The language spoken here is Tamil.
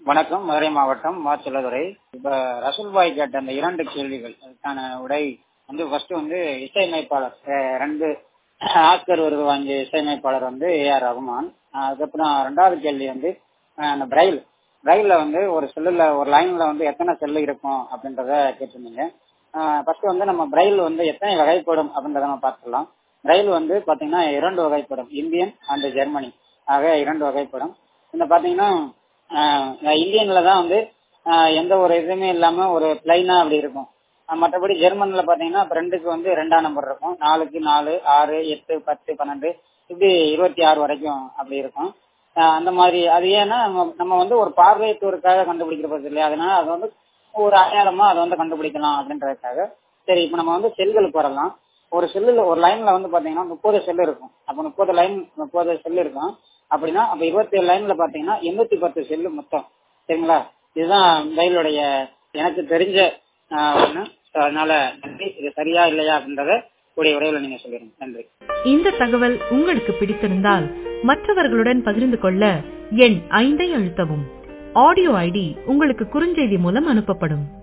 வணக்கம் மதுரை மாவட்டம் மா செல்லதுரை இப்ப ரசூல் பாய் கேட்ட அந்த இரண்டு கேள்விகள் அதுக்கான உடை வந்து ஃபர்ஸ்ட் வந்து இசையமைப்பாளர் அஹ் ரெண்டு ஆஸ்கர் விருது வாங்கிய இசையமைப்பாளர் வந்து ஏ ஆர் ரகுமான் அஹ் அதுக்கப்புறம் ரெண்டாவது கேள்வி வந்து அஹ் அந்த பிரைல் பிரைல்ல வந்து ஒரு செல்லுல ஒரு லைன்ல வந்து எத்தனை செல்லு இருக்கும் அப்படின்றத கேட்டிருந்தீங்க ஃபர்ஸ்ட் வந்து நம்ம பிரைல் வந்து எத்தனை வகைப்படும் அப்படின்றத நம்ம பார்த்துக்கலாம் பிரைல் வந்து பாத்தீங்கன்னா இரண்டு வகைப்படும் இந்தியன் அண்ட் ஜெர்மனி ஆக இரண்டு வகைப்படும் இந்த பாத்தீங்கன்னா இந்தியன்ல தான் வந்து ஆஹ் எந்த ஒரு இதுவுமே இல்லாம ஒரு பிளைனா அப்படி இருக்கும் ஆஹ் மற்றபடி ஜெர்மன்ல பாத்தீங்கன்னா இப்ப ரெண்டுக்கு வந்து ரெண்டாம் நம்பர் இருக்கும் நாலுக்கு நாலு ஆறு எட்டு பத்து பன்னெண்டு இப்படி இருபத்தி ஆறு வரைக்கும் அப்படி இருக்கும் ஆஹ் அந்த மாதிரி அது ஏன்னா நம்ம நம்ம வந்து ஒரு பார்வையற்றோருக்காக கண்டுபிடிக்கிறது இல்லையா அதனால அது வந்து ஒரு அடையாளமா அதை வந்து கண்டுபிடிக்கலாம் அப்படின்றதுக்காக சரி இப்ப நம்ம வந்து செல்களுக்கு வரலாம் ஒரு செல்லுல ஒரு லைன்ல வந்து பாத்தீங்கன்னா முப்பது செல் இருக்கும் அப்ப முப்பது லைன் முப்பது செல் இருக்கும் அப்படின்னா அப்ப இருபத்தி ஏழு லைன்ல பாத்தீங்கன்னா எண்ணூத்தி பத்து செல்லு மொத்தம் சரிங்களா இதுதான் ரயிலுடைய எனக்கு தெரிஞ்ச ஆஹ் ஒண்ணு So, அதனால நன்றி இது சரியா இல்லையா அப்படின்றத கூடிய விரைவில் நீங்க சொல்லிடுங்க நன்றி இந்த தகவல் உங்களுக்கு பிடித்திருந்தால் மற்றவர்களுடன் பகிர்ந்து கொள்ள எண் ஐந்தை அழுத்தவும் ஆடியோ ஐடி உங்களுக்கு குறுஞ்செய்தி மூலம் அனுப்பப்படும்